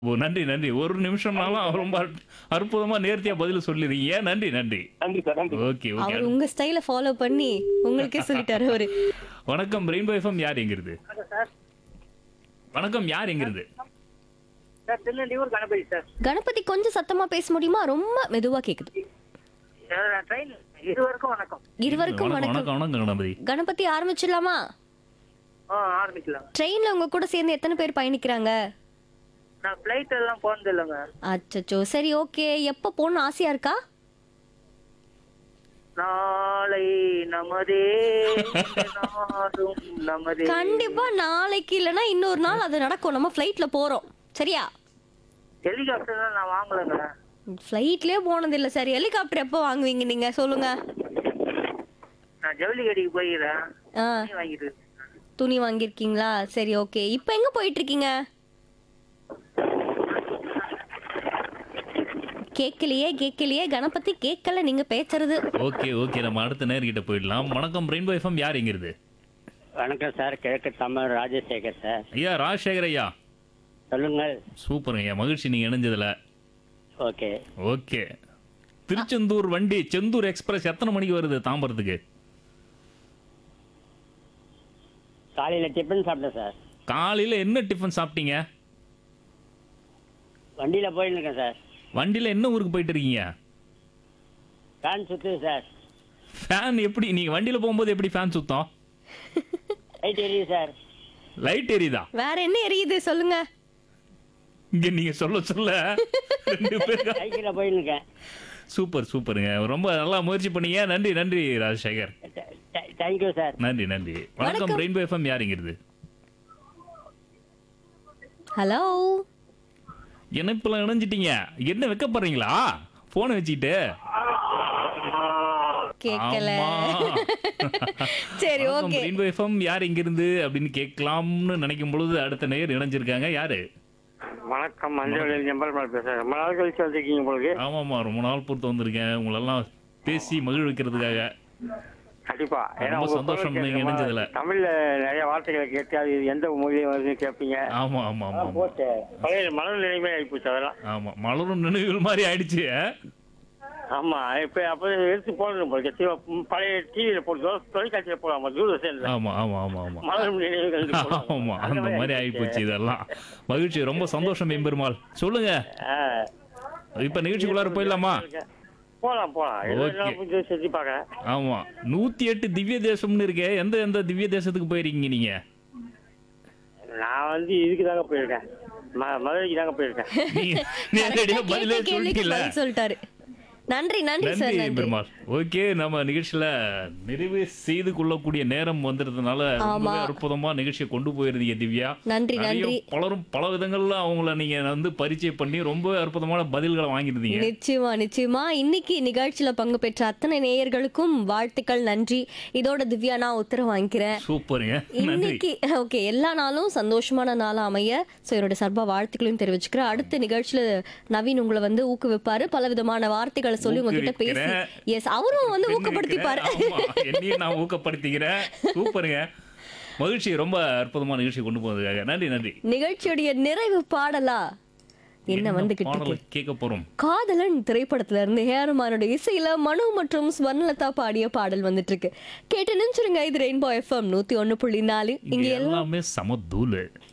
ஓ நன்றி நன்றி ஒரு நிமிஷம்னாலும் ரொம்ப அற்- அற்புதமா நேர்த்தியா பதில் சொல்லிருக்கீங்க நன்றி நன்றி நன்றி சார் நன்றி ஓகே ஓகே அவர் உங்க ஸ்டைல ஃபாலோ பண்ணி உங்களுக்கே சொல்லிட்டாரு அவரு வணக்கம் ரெயின்போ எஃப்எம் யார் எங்கிருந்து சார் வணக்கம் யார் எங்கிருந்து சார் திருநெல்வேலூர் கணபதி சார் கணபதி கொஞ்சம் சத்தமா பேச முடியுமா ரொம்ப மெதுவா கேக்குது ட்ரெயின் இருவருக்கும் வணக்கம் இருவருக்கும் வணக்கம் வணக்கம் வணக்கம் வணக்கம் கணபதி கணபதி ஆரம்பிச்சிடலாமா ஆ ஆரம்பிக்கலாம் ட்ரெயின்ல உங்க கூட சேர்ந்து எத்தனை பேர் பயணிக்கிறாங்க நான் ஃப்ளைட் எல்லாம் போனது இல்லைங்க அச்சச்சோ சரி ஓகே எப்ப போகணும்னு ஆசையா இருக்கா நாளை நமதே நாடும் நமதே கண்டிப்பா நாளைக்கு இல்லனா இன்னொரு நாள் அது நடக்கும் நம்ம ஃப்ளைட்ல போறோம் சரியா ஹெலிகாப்டர் நான் வாங்கலைங்க ஃப்ளைட்லயே போனது இல்ல சரி ஹெலிகாப்டர் எப்போ வாங்குவீங்க நீங்க சொல்லுங்க நான் ஜவுளி கடைக்கு போயிருக்கேன் ஆ துணி வாங்கிட்டு இருக்கேன். துணி வாங்கியிருக்கீங்களா சரி ஓகே இப்போ எங்க போயிட்டு இருக்கீங்க கேட்கலையே கேட்கலையே கணபதி கேட்கல நீங்க பேசுறது ஓகே ஓகே நம்ம அடுத்த நேர்கிட்ட போயிடலாம் வணக்கம் ரெயின்போ எஃப்எம் யார் எங்கிருந்து வணக்கம் சார் கிழக்கு தமிழ் ராஜசேகர் சார் ஐயா ராஜசேகர் ஐயா சொல்லுங்கள் சூப்பர் ஐயா மகிழ்ச்சி நீங்க இணைஞ்சதுல ஓகே ஓகே திருச்செந்தூர் வண்டி செந்தூர் எக்ஸ்பிரஸ் எத்தனை மணிக்கு வருது தாம்பரத்துக்கு காலையில் டிஃபன் சாப்பிட்டேன் சார் காலையில என்ன டிஃபன் சாப்பிட்டீங்க வண்டியில் போயிருக்கேன் சார் வண்டியில என்ன ஊருக்கு போயிட்டு இருக்கீங்க ஃபேன் சுற்றுது சார் ஃபேன் எப்படி நீங்க வண்டியில போகும்போது எப்படி ஃபேன் சுத்தம் லைட் எரியுது சார் லைட் எரியுதா வேற என்ன எரியுது சொல்லுங்க இங்க நீங்க சொல்ல சொல்ல ரெண்டு பேரும் சைக்கிளில் போயிருக்கேன் சூப்பர் சூப்பருங்க ரொம்ப நல்லா முயற்சி பண்ணீங்க நன்றி நன்றி ராஜசேகர் தேங்க்யூ சார் நன்றி நன்றி வணக்கம் வணக்கம். ரெயின்போ எஃப்எம் யாருங்கிறது ஹலோ இணைப்புல இணைஞ்சிட்டீங்க என்ன வைக்கப்படுறீங்களா போனை வச்சுக்கிட்டு கேட்கல ஆமா. சரி வணக்கம், ஓகே ரெயின்போ எஃப்எம் யார் இங்கிருந்து அப்படின்னு கேட்கலாம்னு நினைக்கும் பொழுது அடுத்த நேயர் இணைஞ்சிருக்காங்க யாரு வணக்கம் மஞ்சள் நம்பர் பேசுறேன் ரொம்ப நாள் கழிச்சு வந்திருக்கீங்க உங்களுக்கு ஆமாமா ரொம்ப நாள் பொறுத்து வந்திருக்கேன் உங்களெல்லாம் பேசி மகிழ்விக்கிறதுக்காக கண்டிப்பா ஏன்னா ரொம்ப உங்க சந்தோஷம் குரல் நீங்க கேட்கும் போது இணைஞ்சதுல. தமிழ்ல நிறைய வார்த்தைகளை கேட்டு அது எந்த மொழியில வருதுன்னு கேட்பீங்க ஆமா ஆமா ஆமா ஆமா. போட்டு பழைய மலர் நிலைமை ஆயிப்போச்சு அதெல்லாம் ஆமா மலரும் நினைவுகள் மாதிரி ஆயிடுச்சு ஆமா இப்ப அப்ப எடுத்து போடணும் போல இருக்கு. தி- பழைய டிவியில போட்டு தொலைக்காட்சியில போடலாம் தூரதர்ஷன்ல ஆமா ஆமா ஆமா ஆமா மலர் நினைவுகள் போடுவாங்க. ஆமா அந்த மாதிரி ஆயிப்போச்சு இதெல்லாம் மகிழ்ச்சி ரொம்ப சந்தோஷம் எம்பெருமாள் சொல்லுங்க ஆ. இப்ப நிகழ்ச்சிக்குள்ளார போயிடலாமா போலாம் போலாம் Okay. எல்லாம் கொஞ்சம் செஞ்சு பாக்கிறேன் ஆமா நூத்தி எட்டு திவ்ய தேசம்னு இருக்கே எந்த எந்த திவ்ய தேசத்துக்கு போயிருக்கீங்க நீங்க நான் வந்து இதுக்கு தாங்க போயிருக்கேன் ம- மதுரைக்கு தாங்க போயிருக்கேன் நீங்க நேரடியா பதிலே கேட்ட கேள்விக்கு சொல்லிட்டீங்களே பதில் சொல்லிட்டாரு நன்றி நன்றி சார் நன்றி நன்றி பெருமாள் ஓகே நம்ம நிகழ்ச்சியில நிறைவு செய்து கொள்ளக்கூடிய நேரம் வந்துருந்ததுனால ரொம்பவே அற்புதமா நிகழ்ச்சியை கொண்டு போயிருந்தீங்க திவ்யா நன்றி நிறைய நன்றி பலரும் பல விதங்கள்ல அவங்கள நீங்க வந்து பரிச்சயம் பண்ணி ரொம்ப அற்புதமான பதில்களை வாங்கியிருந்தீங்க நிச்சயமா நிச்சயமா இன்னைக்கு நிகழ்ச்சியில பங்கு பெற்ற அத்தனை நேயர்களுக்கும் வாழ்த்துக்கள் நன்றி இதோட திவ்யா நான் உத்தரவு வாங்கிக்கிறேன் சூப்பருங்க நன்றி இன்னைக்கு ஓகே எல்லா நாளும் சந்தோஷமான நாளா அமைய ஸோ என்னோட சார்பா வாழ்த்துக்களையும் தெரிவிச்சுக்கிறேன் அடுத்த நிகழ்ச்சியில நவீன் உங்களை வந்து ஊக்குவிப்பாரு பல விதமான வார்த்தைகளை சொல்லி உங்ககிட்ட பேசி ஊக்குவிக்கிறேன். எஸ் அவரும் வந்து ஊக்கப்படுத்திப்பாரு ஆமா, என்னையும் நான் ஊக்கப்படுத்திக்கிறேன் சூப்பருங்க மகிழ்ச்சி ரொம்ப அற்புதமான நிகழ்ச்சி கொண்டு போனதுக்காக நன்றி நன்றி நிகழ்ச்சியுடைய நிறைவு பாடலா என்ன வந்துகிட்டு பாடலை இருக்கு கேட்க போறோம் காதலன் திரைப்படத்துல இருந்து ஹேரமானோட இசையில மனு மற்றும் ஸ்வர்ணலதா பாடிய பாடல் வந்துட்டு இருக்கு கேட்டு நினைச்சிருங்க இது ரெயின்போ எஃப்எம் நூத்தி ஒண்ணு புள்ளி நாலு இங்க இங்க எல்லாம் எல்லாமே சம தூளு